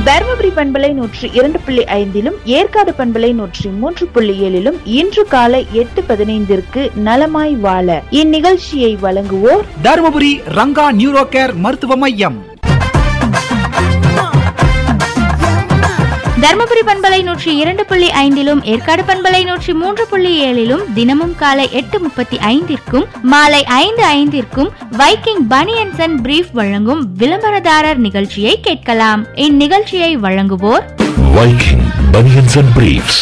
தருமபுரி பண்பலை நூற்றி இரண்டு புள்ளி ஐந்திலும் ஏற்காடு பண்பலை நூற்றி மூன்று புள்ளி ஏழிலும் இன்று காலை எட்டு பதினைந்திற்கு நலமாய் வாழ இந்நிகழ்ச்சியை வழங்குவோர் தருமபுரி ரங்கா நியூரோ கேர் மருத்துவ மையம் தர்மபுரி பண்பலை நூற்றி இரண்டு புள்ளி ஐந்திலும் ஏற்காடு பண்பலை நூற்றி மூன்று புள்ளி ஏழிலும் தினமும் காலை எட்டு முப்பத்தி ஐந்திற்கும் மாலை ஐந்து ஐந்திற்கும் வைக்கிங் பனியன்சன் அண்ட் பிரீஃப் வழங்கும் விளம்பரதாரர் நிகழ்ச்சியை கேட்கலாம் இந்நிகழ்ச்சியை வழங்குவோர் Viking Bunions and Briefs.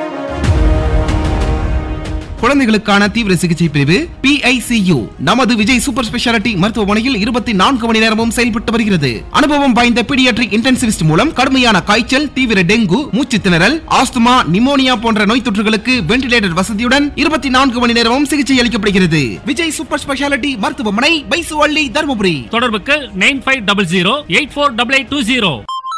குழந்தைகளுக்கான தீவிர சிகிச்சை பிரிவு PICU நமது விஜய் சூப்பர் ஸ்பெஷாலிட்டி மருத்துவமனையில் இருபத்தி நான்கு மணி நேரமும் செயல்பட்டு வருகிறது அனுபவம் வாய்ந்த பீடியாட்ரிக் இன்டென்சிவிஸ்ட் மூலம் கடுமையான காய்ச்சல் தீவிர டெங்கு மூச்சு திணறல் ஆஸ்துமா நிமோனியா போன்ற நோய் தொற்றுகளுக்கு வென்டிலேட்டர் வசதியுடன் இருபத்தி நான்கு மணி நேரமும் சிகிச்சை அளிக்கப்படுகிறது விஜய் சூப்பர் ஸ்பெஷாலிட்டி மருத்துவமனை பைசுவள்ளி தருமபுரி தொடர்புக்கு nine five double zero eight four double eight two zero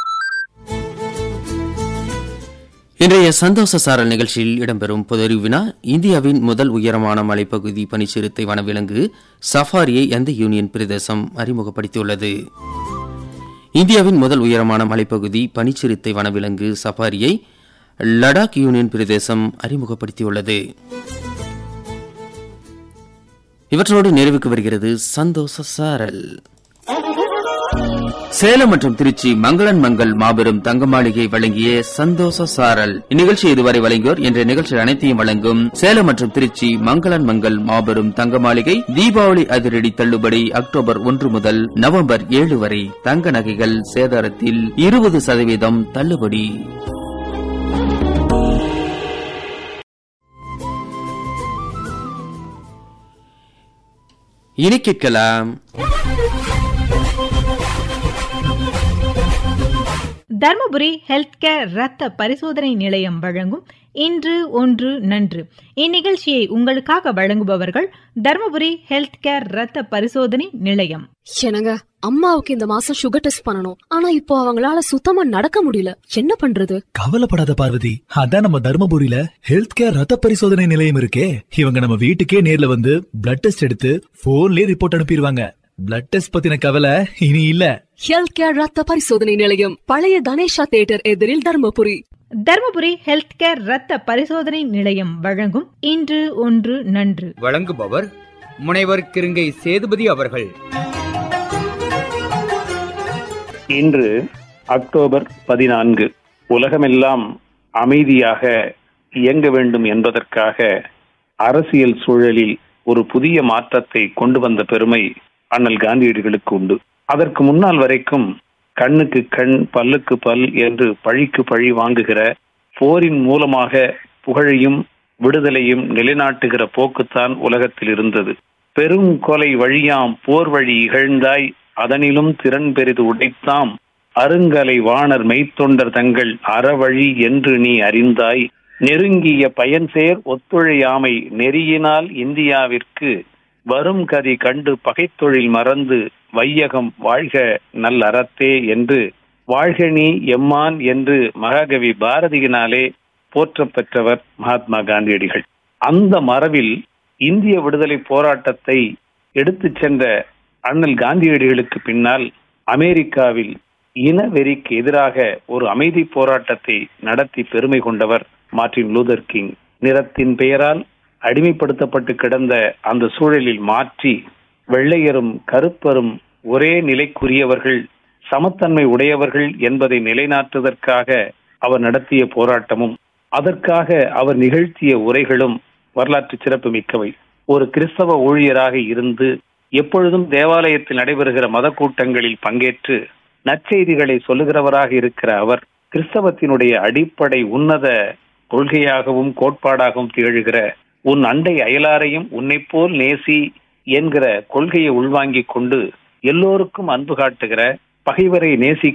இன்றைய சந்தோஷ சாரல் நிகழ்ச்சியில் இடம்பெறும் பொதறிவு வினா இந்தியாவின் முதல் உயரமான மலைப்பகுதி பனிச்சிறுத்தை வனவிலங்கு சஃபாரியை எந்த யூனியன் பிரதேசம் அறிமுகப்படுத்தியுள்ளது இந்தியாவின் முதல் உயரமான மலைப்பகுதி பனிச்சிறுத்தை வனவிலங்கு சஃபாரியை லடாக் யூனியன் பிரதேசம் அறிமுகப்படுத்தியுள்ளது இவற்றோடு நிறைவுக்கு வருகிறது சந்தோஷ சாரல் சேலம் மற்றும் திருச்சி மங்களன் மங்கள் மாபெரும் தங்க மாளிகை வழங்கிய சந்தோஷ சாரல் இந்நிகழ்ச்சி இதுவரை வழங்கியோர் என்ற நிகழ்ச்சி அனைத்தையும் வழங்கும் சேலம் மற்றும் திருச்சி மங்களன் மங்கள் மாபெரும் தங்க மாளிகை தீபாவளி அதிரடி தள்ளுபடி அக்டோபர் ஒன்று முதல் நவம்பர் ஏழு வரை தங்க நகைகள் சேதாரத்தில் இருபது சதவீதம் தள்ளுபடி இனி கேட்கலாம் தர்மபுரி ஹெல்த் கேர் ரத்த பரிசோதனை நிலையம் வழங்கும் இன்று ஒன்று நன்று இந்நிகழ்ச்சியை உங்களுக்காக வழங்குபவர்கள் தர்மபுரி ஹெல்த் கேர் ரத்த பரிசோதனை நிலையம் என்னங்க அம்மாவுக்கு இந்த மாசம் சுகர் டெஸ்ட் பண்ணணும் ஆனா இப்போ அவங்களால சுத்தமா நடக்க முடியல என்ன பண்றது கவலைப்படாத பார்வதி அதான் நம்ம தர்மபுரியில ஹெல்த் கேர் ரத்த பரிசோதனை நிலையம் இருக்கே இவங்க நம்ம வீட்டுக்கே நேர்ல வந்து பிளட் டெஸ்ட் எடுத்து போன்லயே ரிப்போர்ட் அனுப்பிடுவாங்க பிளட் டெஸ்ட் பத்தின கவலை இனி இல்ல ஹெல்த் கேர் ரத்த பரிசோதனை நிலையம் பழைய கணேஷா தியேட்டர் எதிரில் தர்மபுரி தர்மபுரி ஹெல்த் கேர் ரத்த பரிசோதனை நிலையம் வழங்கும் இன்று ஒன்று நன்று வழங்குபவர் முனைவர் கிருங்கை சேதுபதி அவர்கள் இன்று அக்டோபர் பதினான்கு உலகமெல்லாம் அமைதியாக இயங்க வேண்டும் என்பதற்காக அரசியல் சூழலில் ஒரு புதிய மாற்றத்தை கொண்டு வந்த பெருமை அண்ணல் காந்தியடிகளுக்கு உண்டு அதற்கு முன்னால் வரைக்கும் கண்ணுக்கு கண் பல்லுக்கு பல் என்று பழிக்கு பழி வாங்குகிற போரின் மூலமாக புகழையும் விடுதலையும் நிலைநாட்டுகிற போக்குத்தான் உலகத்தில் இருந்தது பெரும் கொலை வழியாம் போர் வழி இகழ்ந்தாய் அதனிலும் திறன் பெரிது உடைத்தாம் அருங்கலை வாணர் மெய்த்தொண்டர் தங்கள் அறவழி என்று நீ அறிந்தாய் நெருங்கிய பயன்சேர் ஒத்துழையாமை நெறியினால் இந்தியாவிற்கு வரும் கதி கண்டு பகைத்தொழில் மறந்து வையகம் வாழ்க நல்லறத்தே என்று வாழ்கனி எம்மான் என்று மகாகவி பாரதியினாலே போற்றப்பெற்றவர் மகாத்மா காந்தியடிகள் அந்த மரபில் இந்திய விடுதலை போராட்டத்தை எடுத்துச் சென்ற அண்ணல் காந்தியடிகளுக்கு பின்னால் அமெரிக்காவில் இனவெறிக்கு எதிராக ஒரு அமைதி போராட்டத்தை நடத்தி பெருமை கொண்டவர் மார்ட்டின் லூதர் கிங் நிறத்தின் பெயரால் அடிமைப்படுத்தப்பட்டு கிடந்த அந்த சூழலில் மாற்றி வெள்ளையரும் கருப்பரும் ஒரே நிலைக்குரியவர்கள் சமத்தன்மை உடையவர்கள் என்பதை நிலைநாட்டுவதற்காக அவர் நடத்திய போராட்டமும் அதற்காக அவர் நிகழ்த்திய உரைகளும் வரலாற்று சிறப்பு மிக்கவை ஒரு கிறிஸ்தவ ஊழியராக இருந்து எப்பொழுதும் தேவாலயத்தில் நடைபெறுகிற மத கூட்டங்களில் பங்கேற்று நற்செய்திகளை சொல்லுகிறவராக இருக்கிற அவர் கிறிஸ்தவத்தினுடைய அடிப்படை உன்னத கொள்கையாகவும் கோட்பாடாகவும் திகழ்கிற உன் அண்டை அயலாரையும் உன்னை போல் நேசி என்கிற கொள்கையை உள்வாங்கிக் கொண்டு எல்லோருக்கும் அன்பு காட்டுகிற பகைவரை நேசி